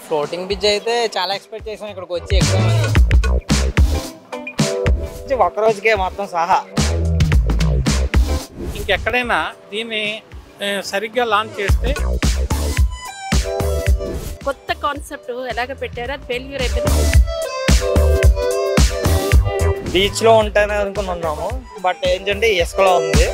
floating bridge అయితే చాలా expect చేసాం ఇక్కడికి వచ్చి ఎక్కుదామని ఒక్క రోజుకే మొత్తం సహా ఇంకెక్కడైనా దీన్ని ఆ, సరిగ్గా లాంచ్ చేస్తే కొత్త కాన్సెప్ట్ ఎలాగ పెట్టారో అది ఫెయిల్యూర్ అయిపోయింది బీచ్ లో ఉంటానే అనుకుని ఉన్నాము బట్ ఏంటంటే ఇసుకలో ఉంది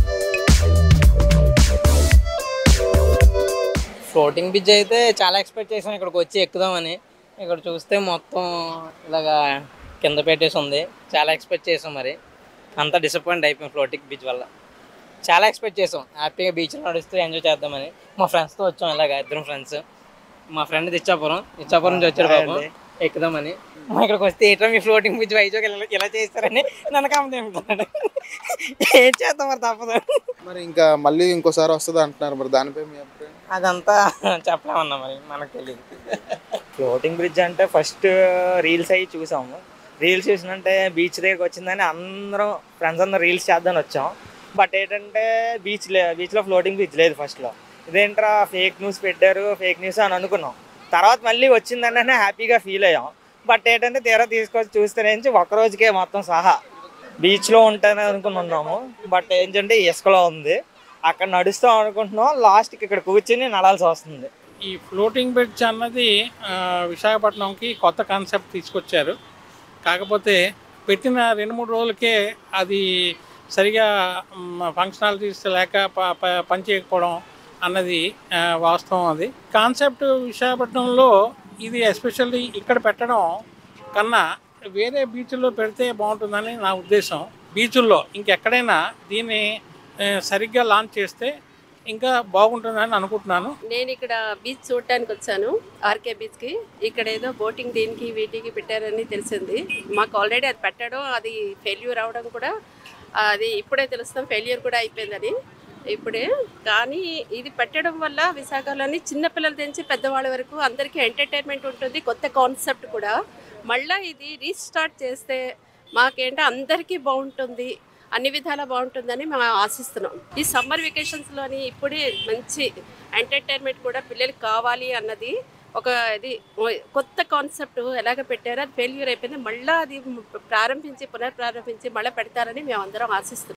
ఫ్లోటింగ్ బ్రిడ్జ్ అయితే చాలా ఎక్స్పెక్ట్ చేసాం ఇక్కడికి వచ్చి ఎక్కుదామని ఇక్కడ చూస్తే మొత్తం ఇలాగా కింద పెట్టేసి ఉంది చాలా ఎక్స్పెక్ట్ చేసాం మరి అంతా డిసప్పాయింట్ అయిపోయాం ఫ్లోటింగ్ బీచ్ వల్ల చాలా ఎక్స్పెక్ట్ చేసాం హ్యాపీగా బీచ్లో నడుస్తూ ఎంజాయ్ చేద్దామని మా ఫ్రెండ్స్తో వచ్చాం ఇలాగ ఇద్దరం ఫ్రెండ్స్ మా ఫ్రెండ్ ఇచ్చాపురం ఇచ్చాపురం నుంచి వచ్చాడు బాబు ఎక్కుదామని మా ఇక్కడికి వస్తే ఏంటో మీ ఫ్లోటింగ్ బ్రిడ్జ్ వైజాగ్ ఇలా ఇలా చేస్తారని నన్ను కామెంట్ ఏం చేద్దాం మరి తప్పదు మరి ఇంకా మళ్ళీ ఇంకోసారి వస్తుంది అంటున్నారు మరి దానిపై మీ అభిప్రాయం అదంతా చెప్పలేమన్నా మరి మనకు తెలియదు ఫ్లోటింగ్ బ్రిడ్జ్ అంటే ఫస్ట్ రీల్స్ అయ్యి చూసాము రీల్స్ చూసినంటే బీచ్ దగ్గరికి వచ్చిందని అందరం ఫ్రెండ్స్ అందరం రీల్స్ చేద్దామని వచ్చాం బట్ ఏంటంటే బీచ్ లే బీచ్లో ఫ్లోటింగ్ బ్రిడ్జ్ లేదు ఫస్ట్లో ఇదేంట్రా ఫేక్ న్యూస్ పెట్టారు ఫేక్ న్యూస్ అని అనుకున్నాం తర్వాత మళ్ళీ వచ్చిందంటే హ్యాపీగా ఫీల్ అయ్యాం బట్ ఏంటంటే తీరా తీసుకొచ్చి చూస్తే నుంచి ఒక్క రోజుకే మొత్తం సహా బీచ్లో ఉంటానే అనుకుని ఉన్నాము బట్ ఏంటంటే ఇసుకలో ఉంది అక్కడ నడుస్తాం అనుకుంటున్నాం లాస్ట్కి ఇక్కడ కూర్చుని నడాల్సి వస్తుంది ఈ ఫ్లోటింగ్ బ్రిడ్జ్ అన్నది ఆ, విశాఖపట్నంకి కొత్త కాన్సెప్ట్ తీసుకొచ్చారు కాకపోతే పెట్టిన రెండు మూడు రోజులకే అది సరిగా ఫంక్షనాలిటీస్ లేక ప- ప- పనిచేయకపోవడం అన్నది ఆ, వాస్తవం అది కాన్సెప్ట్ విశాఖపట్నంలో ఇది ఎస్పెషల్లీ ఇక్కడ పెట్టడం కన్నా వేరే బీచ్ల్లో పెడితే బాగుంటుందని నా ఉద్దేశం బీచుల్లో ఇంకెక్కడైనా దీన్ని ఆ, సరిగ్గా లాంచ్ చేస్తే ఇంకా బాగుంటుందని అనుకుంటున్నాను నేను ఇక్కడ బీచ్ చూడటానికి వచ్చాను ఆర్కే బీచ్కి ఇక్కడ ఏదో బోటింగ్ దీనికి వీటికి పెట్టారని తెలిసింది మాకు ఆల్రెడీ అది పెట్టడం అది ఫెయిల్యూర్ అవడం కూడా అది ఇప్పుడే తెలుస్తాం ఫెయిల్యూర్ కూడా అయిపోయిందని ఇప్పుడే కానీ ఇది పెట్టడం వల్ల విశాఖలోని చిన్నపిల్లల నుంచి పెద్దవాళ్ళ వరకు అందరికీ ఎంటర్టైన్మెంట్ ఉంటుంది కొత్త కాన్సెప్ట్ కూడా మళ్ళీ ఇది రీస్టార్ట్ చేస్తే మాకేంటో అందరికీ బాగుంటుంది అన్ని విధాలా బాగుంటుందని మేము ఆశిస్తున్నాం ఈ సమ్మర్ వెకేషన్స్లోని ఇప్పుడే మంచి ఎంటర్టైన్మెంట్ కూడా పిల్లలకి కావాలి అన్నది ఒక ఇది కొత్త కాన్సెప్ట్ ఎలాగ పెట్టారో అది ఫెయిల్యూర్ అయిపోయింది మళ్ళీ అది ప్రారంభించి పునఃప్రారంభించి మళ్ళీ పెడతారని మేము అందరం ఆశిస్తున్నాం